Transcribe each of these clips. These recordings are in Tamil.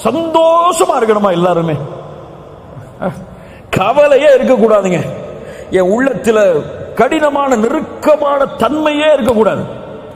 சந்தோஷமா இருக்கணுமா எல்லாருமே கவலையே இருக்கக்கூடாதுங்க என் உள்ளத்துல கடினமான நெருக்கமான தன்மையே இருக்கக்கூடாது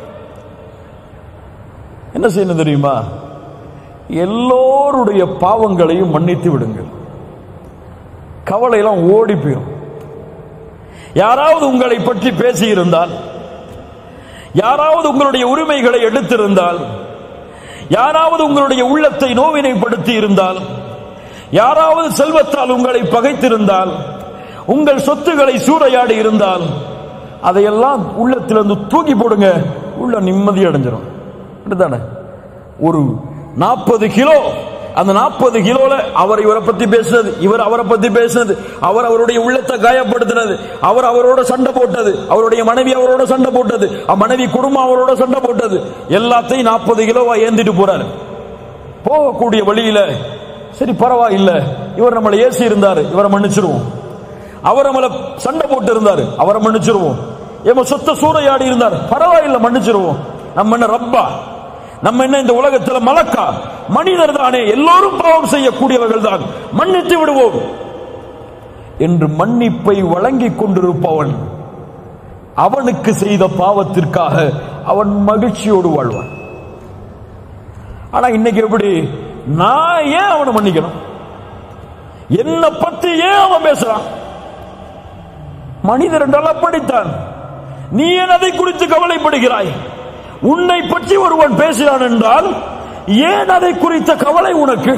என்ன செய்யணும் தெரியுமா எல்லோருடைய பாவங்களையும் மன்னித்து விடுங்கள் கவலையெல்லாம் ஓடி போயிடும் யாராவது உங்களை பற்றி பேசியிருந்தால் யாராவது உங்களுடைய உரிமைகளை எடுத்திருந்தால் யாராவது உங்களுடைய உள்ளத்தை நோவினைப்படுத்தி இருந்தால் யாராவது செல்வத்தால் உங்களை பகைத்திருந்தால் உங்கள் சொத்துக்களை சூறையாடி இருந்தால் அதையெல்லாம் உள்ளத்திலிருந்து தூக்கி போடுங்க உள்ள நிம்மதி அடைஞ்சிடும் அப்படித்தானே ஒரு நாற்பது கிலோ அந்த நாற்பது கிலோல அவர் இவரை பத்தி பேசுனது இவர் அவரை பத்தி பேசுனது அவர் அவருடைய உள்ளத்தை காயப்படுத்தினது அவர் அவரோட சண்டை போட்டது அவருடைய மனைவி அவரோட சண்டை போட்டது அ- மனைவி குடும்பம் அவரோட சண்டை போட்டது எல்லாத்தையும் நாற்பது கிலோவா ஏந்திட்டு போறாரு போகக்கூடிய வழியில சரி பரவாயில்ல இவர் நம்மளை ஏசி இருந்தாரு இவரை மன்னிச்சிருவோம் அவர் நம்மள சண்டை போட்டு இருந்தாரு அவரை மன்னிச்சிருவோம் ஏமா சொத்த சூறையாடி இருந்தார் பரவாயில்ல மன்னிச்சிருவோம் நம்ம என்ன ரப்பா நம்ம என்ன இந்த உலகத்துல மலக்கா மனிதர் தானே எல்லோரும் பாவம் செய்யக்கூடியவர்கள் தான் மன்னித்து விடுவோம் என்று மன்னிப்பை வழங்கிக் கொண்டிருப்பவன் அவனுக்கு செய்த பாவத்திற்காக அவன் மகிழ்ச்சியோடு வாழ்வான் ஆனா இன்னைக்கு எப்படி நான் ஏன் அவனை மன்னிக்கணும் என்ன பத்தி ஏன் அவன் பேசுறான் மனிதர் என்றால் அப்படித்தான் நீ ஏன் அதை குறித்து கவலைப்படுகிறாய் உன்னை பற்றி ஒருவன் பேசினான் என்றால் ஏன் அதை குறித்த கவலை உனக்கு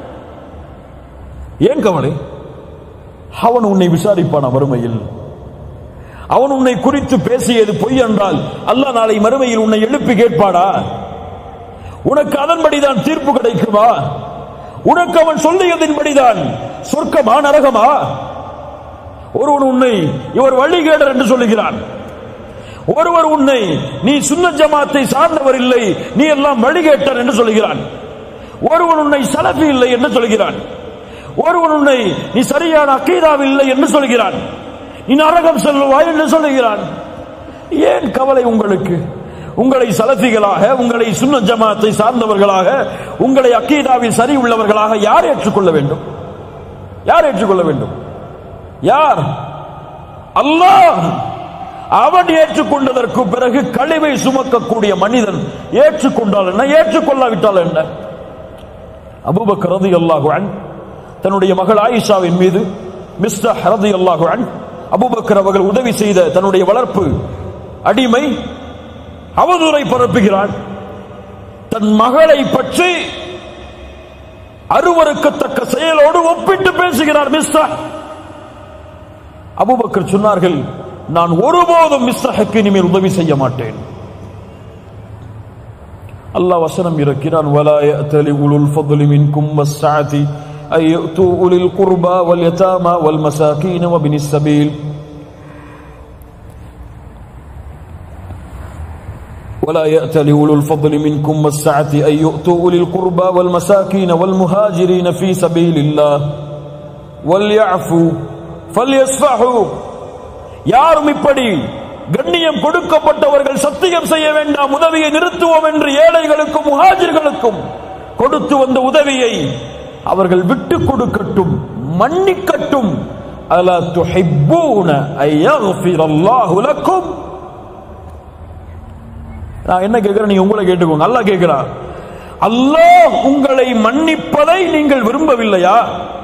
ஏன் கவலை அவன் உன்னை விசாரிப்பான் மறுமையில் அவன் உன்னை குறித்து பேசியது பொய் என்றால் அல்லாஹ் நாளை மறுமையில் உன்னை எழுப்பி கேட்பாடா உனக்கு அதன்படிதான் தீர்ப்பு கிடைக்குமா உனக்கு அவன் சொல்லியதின்படிதான் சொர்க்கமா நரகமா ஒருவன் உன்னை இவர் வழிகேடர் என்று சொல்லுகிறான் ஒருவர் உன்னை நீ சுன்ன ஜமாத்தை சார்ந்தவர் இல்லை நீ எல்லாம் வழிகேட்டர் என்று சொல்லுகிறான் ஒருவன் உன்னை சலபி இல்லை என்று சொல்கிறான் ஒருவன் உன்னை நீ சரியான அக்கீதாவில் இல்லை என்று சொல்கிறான் நீ நரகம் செல்வாய் என்று சொல்லுகிறான் ஏன் கவலை உங்களுக்கு உங்களை சலஃபிகளாக உங்களை சுன்ன ஜமாத்தை சார்ந்தவர்களாக உங்களை அக்கீதாவில் சரி உள்ளவர்களாக யார் ஏற்றுக்கொள்ள வேண்டும் யார் ஏற்றுக்கொள்ள வேண்டும் யார் அல்லாஹ் அவன் ஏற்றுக்கொண்டதற்கு பிறகு கழிவை சுமக்கக்கூடிய மனிதன் ஏற்றுக்கொண்டால் என்ன ஏற்றுக்கொள்ளாவிட்டால் என்ன அபூபக்கர் ரலியல்லாஹு அன் தன்னுடைய மகள் ஆயிஷாவின் மீது மிஸ்டர் ரலியல்லாஹு அன் அபூபக்கர் அவர்கள் உதவி செய்த தன்னுடைய வளர்ப்பு அடிமை அவதூறை பரப்புகிறான் தன் மகளை பற்றி அருவருக்கத்தக்க செயலோடு ஒப்பிட்டு பேசுகிறார் மிஸ்டர் அபூபக்கர் சொன்னார்கள் நான் ஒருபோதும் மிஸ்ரஹக்கு இனிமேல் உதவி செய்ய மாட்டேன் அல்லாஹ் வசனம் இருக்கிறான் ولا يأتل أولو الفضل منكم والسعة أن يؤتوا أولي القربى واليتامى والمساكين وابن السبيل ولا يأتل أولو الفضل منكم والسعة أن يؤتوا أولي القربى والمساكين والمهاجرين في سبيل الله وليعفوا فليصفحوا யாரும் இப்படி கண்ணியம் கொடுக்கப்பட்டவர்கள் சத்தியம் செய்ய வேண்டாம் உதவியை நிறுத்துவோம் என்று ஏழைகளுக்கும் முஹாஜிர்களுக்கும் கொடுத்து வந்த உதவியை அவர்கள் விட்டு கொடுக்கட்டும் மன்னிக்கட்டும் அலா துஹிப்பூன ஐயஃபிரல்லாஹு லக்கும் நான் என்ன கேட்கிறேன் நீங்க உங்களை கேட்டுக்கோங்க அல்லாஹ் கேட்கிறான் அல்லாஹ் உங்களை மன்னிப்பதை நீங்கள் விரும்பவில்லையா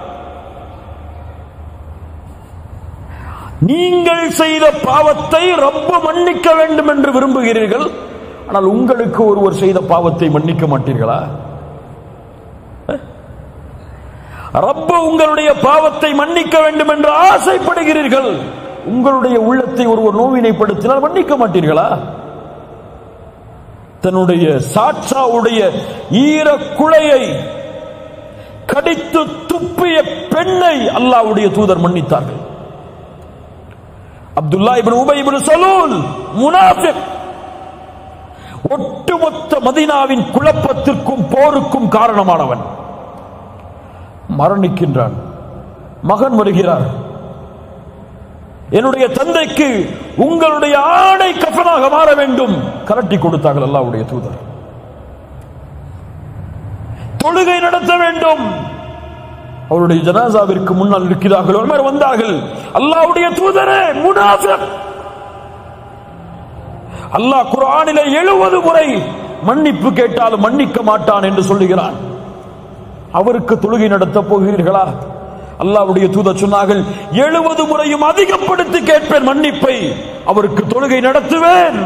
நீங்கள் செய்த பாவத்தை ரப்ப மன்னிக்க வேண்டும் என்று விரும்புகிறீர்கள் ஆனால் உங்களுக்கு ஒருவர் செய்த பாவத்தை மன்னிக்க மாட்டீர்களா ரப்ப உங்களுடைய பாவத்தை மன்னிக்க வேண்டும் என்று ஆசைப்படுகிறீர்கள் உங்களுடைய உள்ளத்தை ஒருவர் நோவினைப்படுத்தினால் மன்னிக்க மாட்டீர்களா தன்னுடைய சாட்சாவுடைய ஈர குலையை கடித்து துப்பிய பெண்ணை அல்லாவுடைய தூதர் மன்னித்தார்கள் அப்துல்லா இப்னு உபை இப்னு சலூல் முனாஃபிக் ஒட்டுமொத்த மதீனாவின் குழப்பத்திற்கும் போருக்கும் காரணமானவன் மரணிக்கின்றான் மகன் வருகிறார் என்னுடைய தந்தைக்கு உங்களுடைய ஆடை கஃபனாக மாற வேண்டும் கரட்டி கொடுத்தார்கள் அல்லாவுடைய தூதர் தொழுகை நடத்த வேண்டும் அவருடைய ஜனாசாவிற்கு முன்னால் இருக்கிறார்கள் உமர் வந்தார்கள் அல்லாஹ்வுடைய தூதரே முனாஃபிக் அல்லாஹ் குர்ஆனிலே எழுபது முறை மன்னிப்பு கேட்டாலும் மன்னிக்க மாட்டான் என்று சொல்லுகிறான் அவருக்கு தொழுகை நடத்த போகிறீர்களா அல்லாஹ்வுடைய தூதர் சொன்னார்கள் எழுபது முறையும் அதிகப்படுத்தி கேட்பேன் மன்னிப்பை அவருக்கு தொழுகை நடத்துவேன்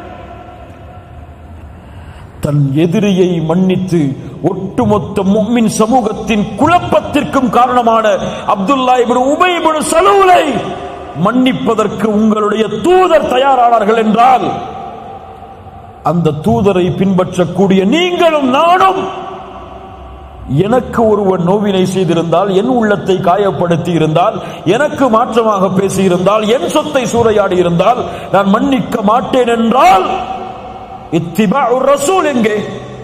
தன் எதிரியை மன்னித்து ஒட்டுமொத்த மும்மின் சமூகத்தின் குழப்பத்திற்கும் காரணமான அப்துல்லா இப்னு உபை இப்னு சலூலை மன்னிப்பதற்கு உங்களுடைய தூதர் தயாரானார்கள் என்றால் அந்த தூதரை பின்பற்றக்கூடிய நீங்களும் நானும் எனக்கு ஒருவன் நோவினை செய்திருந்தால் என் உள்ளத்தை காயப்படுத்தி இருந்தால் எனக்கு மாற்றமாக பேசியிருந்தால் என் சொத்தை சூறையாடி இருந்தால் நான் மன்னிக்க மாட்டேன் என்றால் இத்திபா ரசூல் எங்கே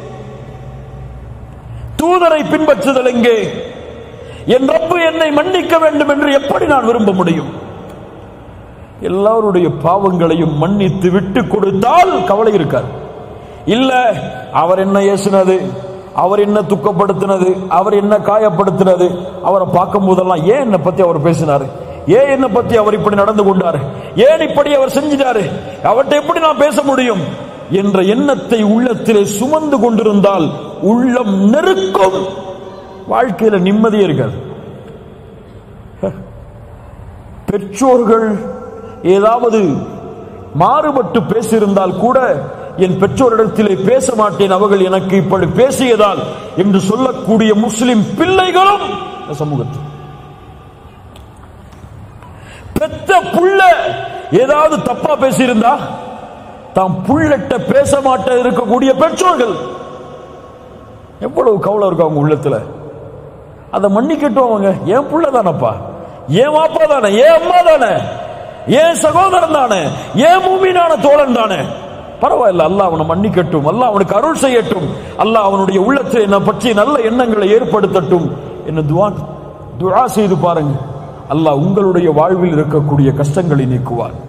தூதரை பின்பற்றுதல் எங்கே என் ரப்பு என்னை மன்னிக்க வேண்டும் என்று எப்படி நான் விரும்ப முடியும் எல்லாருடைய பாவங்களையும் மன்னித்து விட்டு கொடுத்தால் கவலை இருக்காது இல்ல அவர் என்ன ஏசுனது அவர் என்ன துக்கப்படுத்தினது அவர் என்ன காயப்படுத்தினது அவரை பார்க்கும் போதெல்லாம் ஏன் என்னை பத்தி அவர் பேசினாரு ஏன் என்னை பத்தி அவர் இப்படி நடந்து கொண்டாரு ஏன் இப்படி அவர் செஞ்சிட்டாரு அவர்கிட்ட எப்படி நான் பேச முடியும் என்ற எண்ணத்தை உள்ளத்திலே சுமந்து கொண்டிருந்தால் உள்ளம் நெருக்கும் வாழ்க்கையில நிம்மதியே இருக்காது பெற்றோர்கள் ஏதாவது மாறுபட்டு பேசியிருந்தால் கூட என் பெற்றோரிடத்திலே பேச மாட்டேன் அவர்கள் எனக்கு இப்படி பேசியதால் என்று சொல்லக்கூடிய முஸ்லிம் பிள்ளைகளும் இந்த சமூகத்தில் பெத்த புள்ள ஏதாவது தப்பா பேசியிருந்தா தாம் புள்ளட்ட பேச மாட்ட இருக்கக்கூடிய பெற்றோர்கள் எவ்வளவு கவலை இருக்கும் அவங்க உள்ளத்துல அதை மன்னிக்கட்டும் அவங்க என் புள்ள தானப்பா ஏன் வாப்பா தானே ஏன் அம்மா தானே ஏன் சகோதரன் தானே ஏன் மூமினான தோழன் தானே பரவாயில்ல அல்லாஹ் அவனை மன்னிக்கட்டும் அல்லாஹ் அவனுக்கு அருள் செய்யட்டும் அல்லாஹ் அவனுடைய உள்ளத்தில் என்னை பற்றி நல்ல எண்ணங்களை ஏற்படுத்தட்டும் என்ன துவா துஆ செய்து பாருங்க அல்லாஹ் உங்களுடைய வாழ்வில் இருக்கக்கூடிய கஷ்டங்களை நீக்குவார்